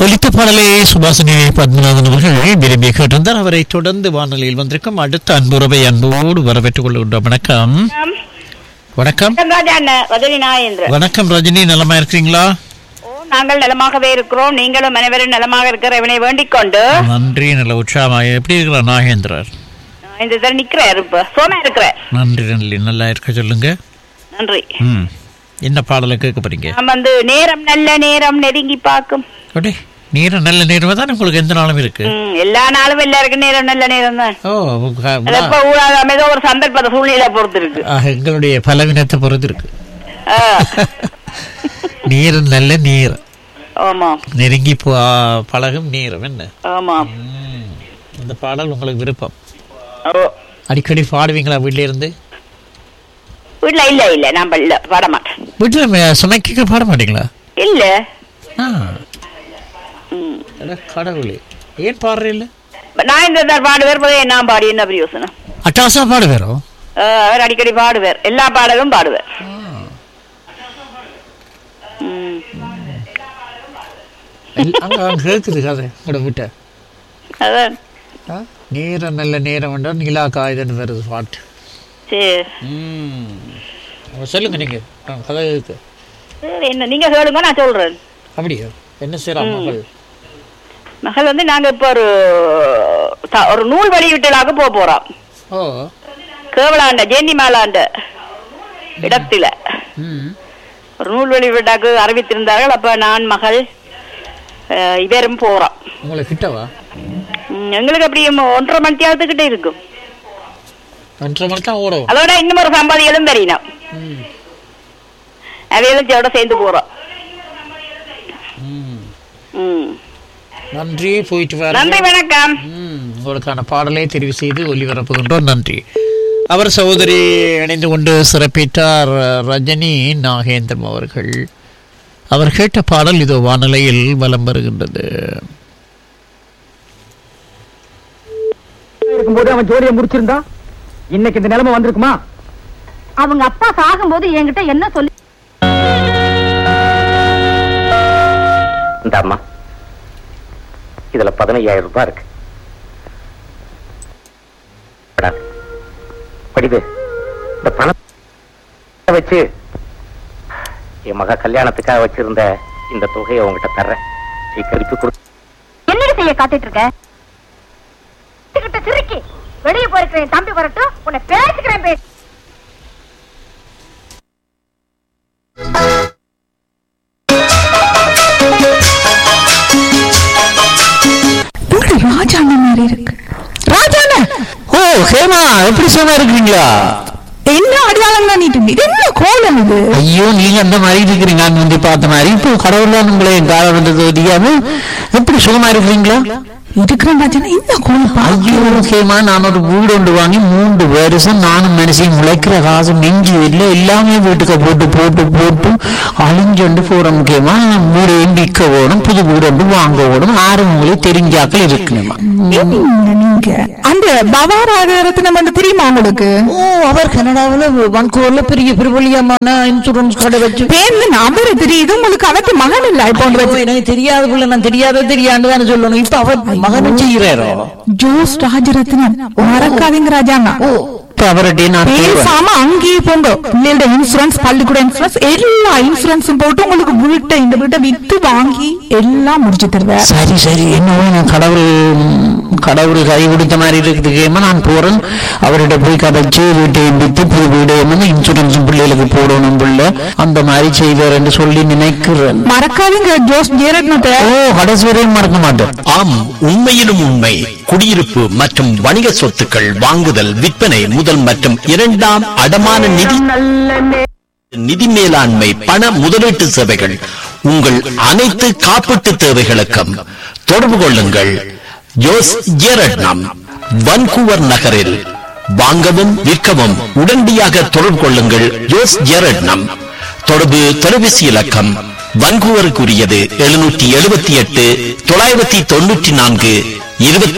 ஒலித்த பாடலை சுபாசினி பத்மநாதன் அவர்கள் விரும்பி கேட்டிருந்தார் அவரை தொடர்ந்து வானொலியில் வந்திருக்கும் அடுத்த அன்புறவை அன்போடு வரவேற்றுக் கொள்கின்றோம் வணக்கம் வணக்கம் ராஜா ரஜினி நாயேந்திர வணக்கம் ரஜினி நலமா இருக்கிறீங்களா ஓ நாங்கள் நலமாகவே இருக்கிறோம் நீங்களும் அனைவரும் நலமாக இருக்கிற இவனை வேண்டிக் கொண்டு நன்றி நல்ல உற்சாகமாக எப்படி இருக்கிறார் நாகேந்திரர் இந்த இதில் நிக்கிறார் இப்ப சோமா இருக்கிறார் நன்றி நன்றி நல்லா இருக்க சொல்லுங்க நன்றி ம் என்ன பாடலை கேட்க போறீங்க நாம் வந்து நேரம் நல்ல நேரம் நெருங்கி பார்க்கும் அடே நேரம் நல்ல நேரம் தான் உங்களுக்கு எந்த நாளும் இருக்கு ம், எல்லா நாளும் எல்லாருக்கும் நேரம் நல்ல நேரம் தான் ஓ உங்க- அது எப்ப ஊடாக ஏதோ ஒரு சந்தர்ப்பத்தை சூழ்நிலை பொறுத்து இருக்கு ஆ, எங்களுடைய பலவீனத்தை பொறுத்து இருக்கு ஆ. நேரம் நல்ல நேரம் ஆமா நெருங்கி போ- பழகும் நேரம் என்ன ஆமா ம். இந்த பாடல் உங்களுக்கு விருப்பம் ஓ அடிக்கடி பாடுவீங்களா வீட்ல இருந்து வீட்டுல இல்ல இல்ல நான் இல்ல பாட மாட்டேன் வீட்டுல ம- சமைக்க பாட மாட்டீங்களா இல்ல ஆ ம். அட கடவுளே ஏன் பாடுறீல்ல நான் இந்த பாடுவேர் போதே நான் பாடி என்ன பிரயோசனம் அட்டாசா பாடு வேறோம் ஆ, அவர் அடிக்கடி பாடுவார் எல்லா பாடலும் பாடுவார் ம். அங்க அங்க கேக்குது கதை உங்களோட வீட்டை அதான் ஆ? நேரம் நல்ல நேரம் வேண்டாம் நிலா காயுதுன்னு வருது பாட்டு சரி ம் சொல்லுங்க நீங்க ஆ, கதை இருக்கு சரி, என்ன நீங்க கேளுங்க நான் சொல்றேன் அப்படியா என்ன செய்யறா மகள் மகள் வந்து நாங்க இப்ப ஒரு த- ஒரு நூல் வெளியீட்டலாக போக போறோம் ஓ கேவலாண்ட ஜெயந்தி மேலாண்ட இடத்துல ம் ஒரு நூல் வெளியீட்டாக்கு அறிவித்திருந்தார்கள் அப்ப நான் மகள் அஹ், இவரும் போறோம் உங்களை கிட்டவா ம், எங்களுக்கு அப்படி ஒன்றரை மணி தேவத்துக்கிட்ட இருக்கும் அஞ்சரை மணி தான் ஓடும் அதோட இன்னும் ஒரு சம்பாதிகளும் தெரியணும் ம் அவையிலும் இதோட சேர்ந்து போறோம் ம் ம். நன்றி போயிட்டு வர நன்றி வணக்கம் ம், உங்களுக்கான பாடலை தெரிவு செய்து ஒளிபரப்புகின்றோம் நன்றி அவர் சகோதரி இணைந்து கொண்டு சிறப்பித்தார் ரஜினி நாகேந்திரம் அவர்கள் அவர் கேட்ட பாடல் இதோ வானிலையில் வலம் வருகின்றது இருக்கும்போது அவன் ஜோலியை முடிச்சிருந்தா இன்னைக்கு இந்த நிலைமை வந்திருக்குமா அவங்க அப்பா சாகும்போது என்கிட்ட என்ன சொல்லி இந்த அம்மா இதுல பதினையாயிரம் ரூபாய் இருக்கு படாது. படிவு இந்த பணத்தை வச்சு என் மக கல்யாணத்துக்காக வச்சிருந்த இந்த தொகையை உங்ககிட்ட தர்றேன் சீக்கிரம் கொடு என்னடி செய்ய காத்துட்டு இருக்க கிட்ட சிரிக்கி வெளியே போயிருக்கிறேன் தம்பி வரட்டும் உன்னை பேசிக்கிறேன் பேசி ராஜாண்ண மாதிரி இருக்கு ராஜாண்ண ஓ ஹேமா எப்படி சும்மா இருக்கிறீங்களா என்ன அடையாளம் தான் நீட்டு இது என்ன கோலம் இது ஐயோ நீங்க அந்த மாதிரி இருக்கிறீங்க நான் வந்து பார்த்த மாதிரி இப்போ கடவுள் தான் உங்களை என் காலம் வந்தது தெரியாம எப்படி சுகமா இருக்கிறீங்களா இருக்கிறேன் ராஜாண்ணா என்ன கோலம் ஐயோ முக்கியமா நான் ஒரு வீடு ஒன்று வாங்கி மூன்று வருஷம் நானும் மனுஷன் முளைக்கிற காசு நெஞ்சு இல்லை எல்லாமே வீட்டுக்கு போட்டு போட்டு போட்டு அழிஞ்சொண்டு போற முக்கியமா வீடையும் விற்க ஓடும் புது வீடு ஒன்று வாங்க ஓடும் ஆறு உங்களே தெரிஞ்சாக்கள் இருக்கணுமா நீங்க அந்த பவாராகரத்தினம் வந்து தெரியுமா உங்களுக்கு ஓ அவர் கனடாவில் வன்கூர்ல பெரிய பிரபலியமான இன்சூரன்ஸ் கடை வச்சு பேருந்து நபர் தெரியுது உங்களுக்கு அவருக்கு மகன் இல்ல இப்போ ஐயோ, எனக்கு தெரியாத புள்ள நான் தெரியாத தெரியாண்டு தானே சொல்லணும் இப்ப அவர் மகனும் செய்யறாரோ ஜோஸ் ராஜரத்னம் மறக்காதீங்க ராஜாண்ணா இப்ப அவர்கிட்ட நான் தேடுவேன். பேசாம அங்கேயே போங்க பிள்ளையோட இன்சூரன்ஸ் பள்ளிக்கூட இன்சூரன்ஸ் எல்லா இன்சூரன்ஸும் போட்டு உங்களுக்கு வீட்டை இந்த வீட்டை வித்து வாங்கி எல்லாம் முடிச்சு தருவேன் சரி சரி என்னவோ நான் கடவுள் கடவுள் கை கொடுத்த மாதிரி இருக்குதுக்கேமா நான் போறேன் அவர்கிட்ட போய் கதைச்சு வீட்டை வித்து புது வீடு என்னமோ இன்சூரன்ஸ் பிள்ளைகளுக்கு போடணும் பிள்ளை அந்த மாதிரி செய்வார் என்று சொல்லி நினைக்கிறேன் மறக்காதீங்க ஜோஸ் ஜெயரத்னத்தை ஓ கடைசி வரையும் மறக்க மாட்டேன் ஆம் உண்மையிலும் உண்மை குடியிருப்பு மற்றும் வணிக சொத்துக்கள் வாங்குதல் விற்பனை முதல் மற்றும் இரண்டாம் அடமான நிதி நிதி மேலாண்மை பண முதலீட்டு சேவைகள் உங்கள் அனைத்து காப்பீட்டு தேவைகளுக்கும் தொடர்பு கொள்ளுங்கள் ஜோஸ் ஜேரட்னம் வன்கூவர் நகரில் வாங்கவும் விற்கவும் உடனடியாக தொடர்பு கொள்ளுங்கள் ஜோஸ் ஜேரட்னம் தொடர்பு தொலைபேசி இலக்கம் வன்கூவருக்குரியது எழுநூற்றி எழுபத்தி எட்டு தொள்ளாயிரத்தி தொண்ணூற்றி நான்கு இருபத்தி